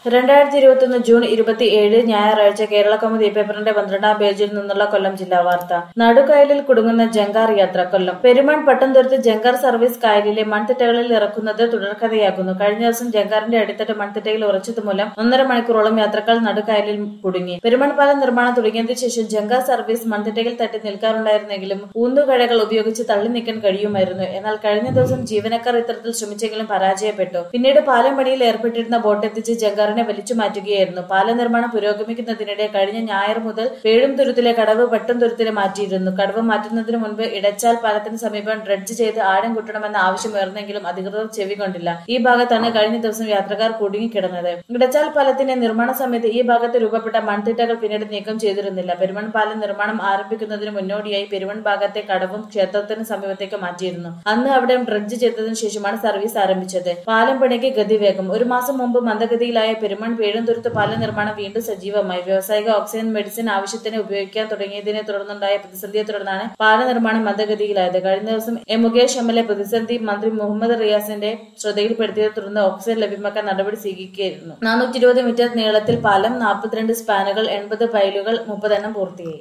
രണ്ടായിരത്തി ഇരുപത്തിയൊന്ന് ജൂൺ ഇരുപത്തിയേഴ് ഞായറാഴ്ച കേരള കൗമുദി പേപ്പറിന്റെ പന്ത്രണ്ടാം പേജിൽ നിന്നുള്ള കൊല്ലം ജില്ലാ വാർത്ത നടുകായലിൽ കുടുങ്ങുന്ന ജങ്കാർ യാത്ര കൊല്ലം പെരുമാൺ പട്ടംതുരുത്ത് ജങ്കാർ സർവീസ് കായലിലെ മൺതിട്ടകളിൽ ഇറക്കുന്നത് തുടർക്കഥയാകുന്നു കഴിഞ്ഞ ദിവസം ജങ്കാറിന്റെ അടിത്തട്ട് മൺതിട്ടയിൽ ഉറച്ചത് മൂലം ഒന്നര മണിക്കൂറോളം യാത്രക്കാർ നടുകായലിൽ കുടുങ്ങി പെരുമാൺ പാലം നിർമ്മാണം തുടങ്ങിയതിനു ശേഷം ജങ്കാർ സർവീസ് മൺതിട്ടയിൽ തട്ടി നിൽക്കാറുണ്ടായിരുന്നെങ്കിലും ഊന്നുകഴകൾ ഉപയോഗിച്ച് തള്ളി നീക്കാൻ കഴിയുമായിരുന്നു എന്നാൽ കഴിഞ്ഞ ദിവസം ജീവനക്കാർ ഇത്തരത്തിൽ ശ്രമിച്ചെങ്കിലും പരാജയപ്പെട്ടു പിന്നീട് പാലം പണിയിൽ ഏർപ്പെട്ടിരുന്ന ബോട്ട് എത്തിച്ച് ജങ്കാറിനെ വലിച്ചു മാറ്റുകയായിരുന്നു പാലം നിർമ്മാണം പുരോഗമിക്കുന്നതിനിടെ കഴിഞ്ഞ ഞായർ മുതൽ പേഴുംതുരുത്തിലെ കടവ് പട്ടുംതുരുത്തിലെ മാറ്റിയിരുന്നു കടവ് മാറ്റുന്നതിന് മുൻപ് ഇടച്ചാൽ പാലത്തിന് സമീപം ഡ്രഡ്ജ് ചെയ്ത് ആഴം കൂട്ടണമെന്ന ആവശ്യം ഉയർന്നെങ്കിലും അധികൃതർ ചെവികൊണ്ടില്ല ഈ ഭാഗത്താണ് കഴിഞ്ഞ ദിവസം യാത്രക്കാർ കുടുങ്ങിക്കിടന്നത് ഇടച്ചാൽ പാലത്തിന്റെ നിർമ്മാണ സമയത്ത് ഈ ഭാഗത്ത് രൂപപ്പെട്ട മൺതിട്ടകൾ പിന്നീട് നീക്കം ചെയ്തിരുന്നില്ല പെരുമൺ പാലം നിർമ്മാണം ആരംഭിക്കുന്നതിന് മുന്നോടിയായി പെരുമൺ ഭാഗത്തെ കടവും ക്ഷേത്രത്തിന് സമീപത്തേക്ക് മാറ്റിയിരുന്നു അന്ന് അവിടെ ഡ്രഡ്ജ് ചെയ്തതിനു ശേഷമാണ് സർവീസ് ആരംഭിച്ചത് പാലം പണിക്ക് ഗതിവേഗം ഒരു മാസം മുമ്പ് മന്ദഗതിയിലായ പെരുമൺ പേഴുംതുരുത്ത് പാലം നിർമ്മാണം വീണ്ടും സജീവമായി വ്യാവസായിക ഓക്സിജൻ മെഡിസിൻ ആവശ്യത്തിന് ഉപയോഗിക്കാൻ തുടങ്ങിയതിനെ തുടർന്നുണ്ടായ പ്രതിസന്ധിയെ തുടർന്നാണ് പാല നിർമ്മാണം മന്ദഗതിയിലായത് കഴിഞ്ഞ ദിവസം M Mukesh M L A പ്രതിസന്ധി മന്ത്രി മുഹമ്മദ് റിയാസിന്റെ ശ്രദ്ധയിൽപ്പെടുത്തിയതെ തുടർന്ന് ഓക്സിജൻ ലഭ്യമാക്കാൻ നടപടി സ്വീകരിക്കുകയായിരുന്നു നാനൂറ്റി ഇരുപത് മീറ്റർ നീളത്തിൽ പാലം നാൽപ്പത്തിരണ്ട് സ്പാനുകൾ എൺപത് പൈലുകൾ മുപ്പതെണ്ണം പൂർത്തിയായി